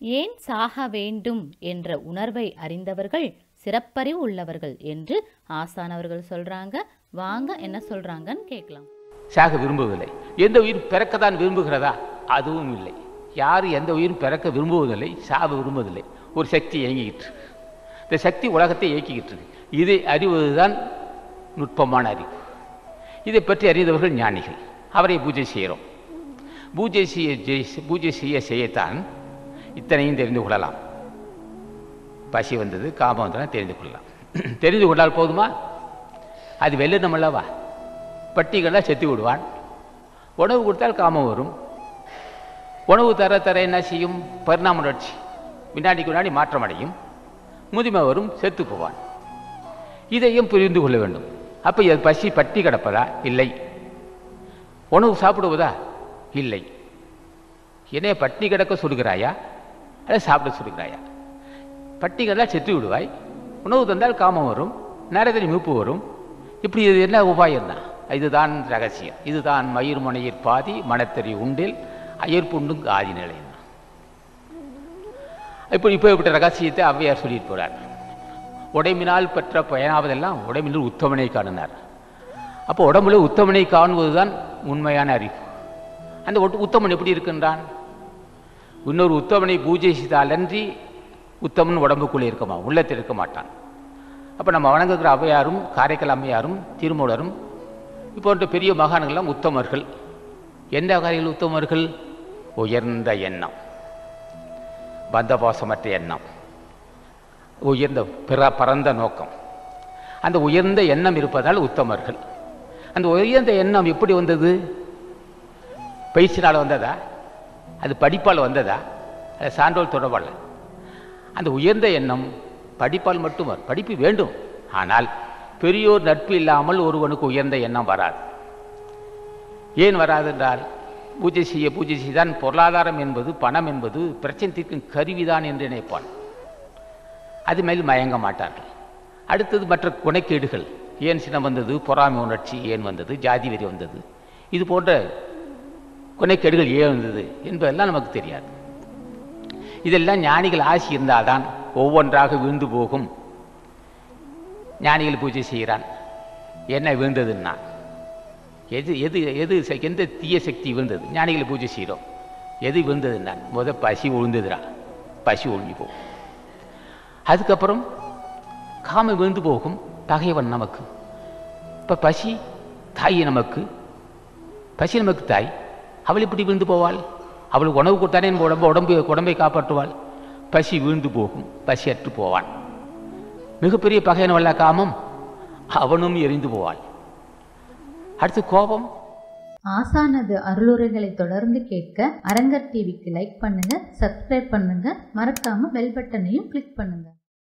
ஏன் சாக வேண்டும் என்ற உணர்வை அறிந்தவர்கள் சிறப்பறிவு உள்ளவர்கள் என்று ஆசானவர்கள் சொல்றாங்க வாங்க என்ன சொல்றாங்கன்னு கேட்கலாம் சாக விரும்புவதில்லை எந்த உயிர் பிறக்கத்தான் விரும்புகிறதா அதுவும் இல்லை யாரும் எந்த உயிரும் பிறக்க விரும்புவதில்லை சாக விரும்புவதில்லை ஒரு சக்தி இயங்கிக்கிட்டு இருக்கு. இந்த சக்தி உலகத்தை இயக்கிக்கிட்டு இருக்கு இதை அறிவதுதான் நுட்பமான அறிவு இதை பற்றி அறிந்தவர்கள் ஞானிகள் அவரை பூஜை செய்கிறோம் பூஜை செய்ய ஜெய்- பூஜை செய்ய செய்யத்தான் இத்தனையும் தெரிந்து கொள்ளலாம் பசி வந்தது காமம் வந்ததுனா தெரிந்து கொள்ளலாம் தெரிந்து கொண்டால் போதுமா அது வெல்லணும் அல்லவா பட்டிகளாக செத்து விடுவான் உணவு கொடுத்தால் காமம் வரும் உணவு தர தர என்ன செய்யும் பரிணாம வளர்ச்சி வினாடிக்கு வினாடி மாற்றம் அடையும் முதுமை வரும் செத்து போவான் இதையும் புரிந்து கொள்ள வேண்டும் அப்போ இது பசி பட்டி கிடப்பதா இல்லை உணவு சாப்பிடுவதா இல்லை என்னைய பட்டி கிடக்க சொல்கிறாயா அதை சாப்பிட சொல்கிறாயா பட்டி கிடந்தால் செத்து விடுவாய் உணவு தந்தால் காமம் வரும் நேரத்தில் மீப்பு வரும் இப்படி இது என்ன உபாயம் தான் இதுதான் ரகசியம் இதுதான் மயிர் முனையிற் பாதி மனத்தறி உண்டில் அயற்புண்டும் ஆதி நிலை இப்போ இப்போ இப்படி ரகசியத்தை ஔவையார் சொல்லிட்டு போறார் உடைமினால் பெற்ற பயனாவதெல்லாம் உடைமினால் உத்தமனை காணினார் அப்போ உடம்புல உத்தமனை காணுவதுதான் உண்மையான அறிவு அந்த ஒட்டு- உத்தமன் எப்படி இருக்கின்றான் இன்னொரு உத்தமனை பூஜை செய்தாலன்றி உத்தமன் உடம்புக்குள்ளே இருக்கமா உள்ளத்தில் இருக்க மாட்டான் அப்போ நம்ம வணங்குகிற அவையாரும் காரைக்கால் அம்மையாரும் திருமூலரும் போன்ற பெரிய மகான்கள்லாம் உத்தமர்கள் எந்த வகையில் உத்தமர்கள் உயர்ந்த எண்ணம் பந்தபாசமற்ற எண்ணம் உயர்ந்த பிற பரந்த நோக்கம் அந்த உயர்ந்த எண்ணம் இருப்பதால் உத்தமர்கள் அந்த உயர்ந்த எண்ணம் எப்படி வந்தது பயிற்சினால் வந்ததா அது படிப்பால் வந்ததா அது சான்றோல் தொடர்பால் அந்த உயர்ந்த எண்ணம் படிப்பால் மட்டும் வரும். படிப்பு வேண்டும் ஆனால் பெரியோர் நட்பு இல்லாமல் ஒருவனுக்கு உயர்ந்த எண்ணம் வராது ஏன் வராது என்றால் பூஜை செய்ய பூஜை செய்தான் பொருளாதாரம் என்பது பணம் என்பது பிரச்சனை தீர்க்கும் கருவிதான் என்று நினைப்பான் அது மேல் மயங்க மாட்டார்கள் அடுத்தது மற்ற குணக்கேடுகள் ஏன் சினம் வந்தது பொறாமை உணர்ச்சி ஏன் வந்தது ஜாதி வெறி வந்தது இது போன்ற குணக்கேடுகள் ஏன் வந்தது என்பதெல்லாம் நமக்கு தெரியாது இதெல்லாம் ஞானிகள் ஆசி இருந்தால்தான் ஒவ்வொன்றாக வீழ்ந்து போகும் ஞானிகள் பூஜை செய்கிறான் என்ன வீழ்ந்ததுன்னா எது எது எது ச- எந்த தீய சக்தி விழுந்தது ஞானிகளை பூஜை செய்கிறோம் எது விழுந்ததுன்னா முத பசி விழுந்ததுடா பசி ஒழிஞ்சு போகும் அதுக்கப்புறம் காம விழுந்து போகும் பகைவன் நமக்கு இப்போ பசி தாய் நமக்கு பசி நமக்கு தாய் அவள் இப்படி விழுந்து போவாள் அவளுக்கு உணவு கொடுத்தானே நம்ம உடம்பு உடம்பு உடம்பை காப்பாற்றுவாள் பசி வீழ்ந்து போகும் பசி அற்று போவான் மிகப்பெரிய பகையன் வல்ல காமம் அவனும் எரிந்து போவாள் அடுத்து கோபம் ஆசானது அருளுரைகளை தொடர்ந்து கேட்க அரங்கர் டிவிக்கு லைக் பண்ணுங்க சப்ஸ்கிரைப் பண்ணுங்க மறக்காம பெல் பட்டனையும் கிளிக் பண்ணுங்க